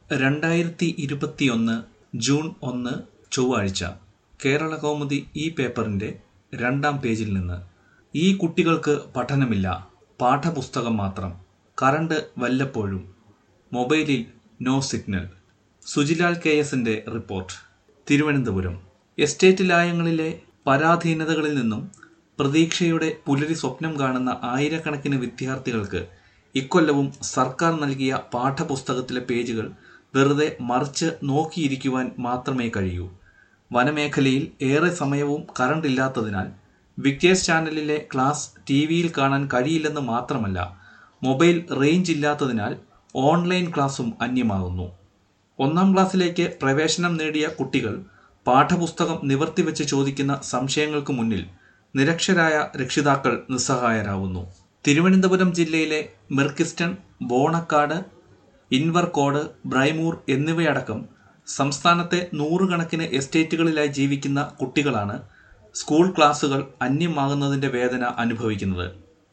രണ്ടായിരത്തി ഇരുപത്തിയൊന്ന് ജൂൺ ഒന്ന് ചൊവ്വാഴ്ച കേരള കൗമുദി ഈ പേപ്പറിന്റെ രണ്ടാം പേജിൽ നിന്ന് ഈ കുട്ടികൾക്ക് പഠനമില്ല പാഠപുസ്തകം മാത്രം കറണ്ട് വല്ലപ്പോഴും മൊബൈലിൽ നോ സിഗ്നൽ സുജിലാൽ കെ എസിന്റെ റിപ്പോർട്ട് തിരുവനന്തപുരം എസ്റ്റേറ്റ് ലായങ്ങളിലെ പരാധീനതകളിൽ നിന്നും പ്രതീക്ഷയുടെ പുലരി സ്വപ്നം കാണുന്ന ആയിരക്കണക്കിന് വിദ്യാർത്ഥികൾക്ക് ഇക്കൊല്ലവും സർക്കാർ നൽകിയ പാഠപുസ്തകത്തിലെ പേജുകൾ വെറുതെ മറിച്ച് നോക്കിയിരിക്കുവാൻ മാത്രമേ കഴിയൂ വനമേഖലയിൽ ഏറെ സമയവും കറണ്ട് ഇല്ലാത്തതിനാൽ വിക്ടേഴ്സ് ചാനലിലെ ക്ലാസ് ടി വിയിൽ കാണാൻ കഴിയില്ലെന്ന് മാത്രമല്ല മൊബൈൽ റേഞ്ച് ഇല്ലാത്തതിനാൽ ഓൺലൈൻ ക്ലാസും അന്യമാകുന്നു ഒന്നാം ക്ലാസ്സിലേക്ക് പ്രവേശനം നേടിയ കുട്ടികൾ പാഠപുസ്തകം നിവർത്തിവെച്ച് ചോദിക്കുന്ന സംശയങ്ങൾക്ക് മുന്നിൽ നിരക്ഷരായ രക്ഷിതാക്കൾ നിസ്സഹായരാകുന്നു തിരുവനന്തപുരം ജില്ലയിലെ മെർക്കിസ്റ്റൺ ബോണക്കാട് ഇൻവർകോട് ബ്രൈമൂർ എന്നിവയടക്കം സംസ്ഥാനത്തെ നൂറുകണക്കിന് എസ്റ്റേറ്റുകളിലായി ജീവിക്കുന്ന കുട്ടികളാണ് സ്കൂൾ ക്ലാസുകൾ അന്യമാകുന്നതിന്റെ വേദന അനുഭവിക്കുന്നത്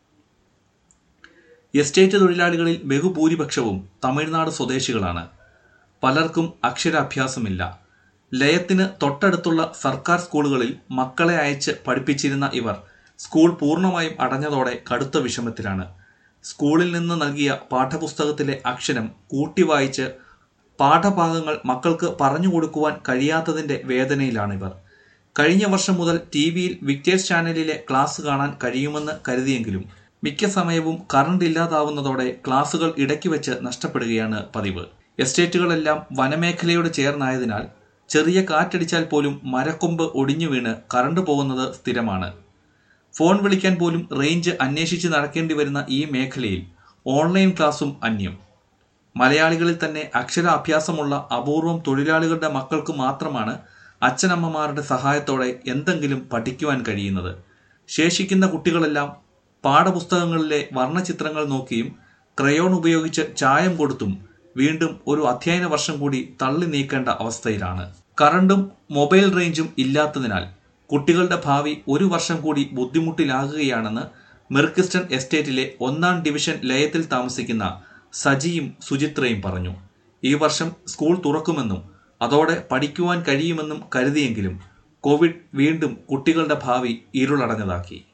എസ്റ്റേറ്റ് തൊഴിലാളികളിൽ ബഹുഭൂരിപക്ഷവും തമിഴ്നാട് സ്വദേശികളാണ് പലർക്കും അക്ഷരാഭ്യാസമില്ല ലയത്തിന് തൊട്ടടുത്തുള്ള സർക്കാർ സ്കൂളുകളിൽ മക്കളെ അയച്ച് പഠിപ്പിച്ചിരുന്ന ഇവർ സ്കൂൾ പൂർണ്ണമായും അടഞ്ഞതോടെ കടുത്ത വിഷമത്തിലാണ് സ്കൂളിൽ നിന്ന് നൽകിയ പാഠപുസ്തകത്തിലെ അക്ഷരം കൂട്ടി വായിച്ച് പാഠഭാഗങ്ങൾ മക്കൾക്ക് പറഞ്ഞു കൊടുക്കുവാൻ കഴിയാത്തതിന്റെ വേദനയിലാണിവർ കഴിഞ്ഞ വർഷം മുതൽ ടി വിയിൽ വിക്ടേഴ്സ് ചാനലിലെ ക്ലാസ് കാണാൻ കഴിയുമെന്ന് കരുതിയെങ്കിലും മിക്ക സമയവും കറണ്ട് ഇല്ലാതാവുന്നതോടെ ക്ലാസുകൾ ഇടയ്ക്ക് വെച്ച് നഷ്ടപ്പെടുകയാണ് പതിവ് എസ്റ്റേറ്റുകളെല്ലാം വനമേഖലയോട് ചേർന്നായതിനാൽ ചെറിയ കാറ്റടിച്ചാൽ പോലും മരക്കൊമ്പ് ഒടിഞ്ഞു വീണ് കറണ്ട് പോകുന്നത് സ്ഥിരമാണ് ഫോൺ വിളിക്കാൻ പോലും റേഞ്ച് അന്വേഷിച്ച് നടക്കേണ്ടി വരുന്ന ഈ മേഖലയിൽ ഓൺലൈൻ ക്ലാസും അന്യം മലയാളികളിൽ തന്നെ അക്ഷരാഭ്യാസമുള്ള അപൂർവം തൊഴിലാളികളുടെ മക്കൾക്ക് മാത്രമാണ് അച്ഛനമ്മമാരുടെ സഹായത്തോടെ എന്തെങ്കിലും പഠിക്കുവാൻ കഴിയുന്നത് ശേഷിക്കുന്ന കുട്ടികളെല്ലാം പാഠപുസ്തകങ്ങളിലെ വർണ്ണചിത്രങ്ങൾ നോക്കിയും ക്രയോൺ ഉപയോഗിച്ച് ചായം കൊടുത്തും വീണ്ടും ഒരു അധ്യയന വർഷം കൂടി തള്ളി നീക്കേണ്ട അവസ്ഥയിലാണ് കറണ്ടും മൊബൈൽ റേഞ്ചും ഇല്ലാത്തതിനാൽ കുട്ടികളുടെ ഭാവി ഒരു വർഷം കൂടി ബുദ്ധിമുട്ടിലാകുകയാണെന്ന് മെർക്കിസ്റ്റൺ എസ്റ്റേറ്റിലെ ഒന്നാം ഡിവിഷൻ ലയത്തിൽ താമസിക്കുന്ന സജിയും സുചിത്രയും പറഞ്ഞു ഈ വർഷം സ്കൂൾ തുറക്കുമെന്നും അതോടെ പഠിക്കുവാൻ കഴിയുമെന്നും കരുതിയെങ്കിലും കോവിഡ് വീണ്ടും കുട്ടികളുടെ ഭാവി ഇരുളടഞ്ഞതാക്കി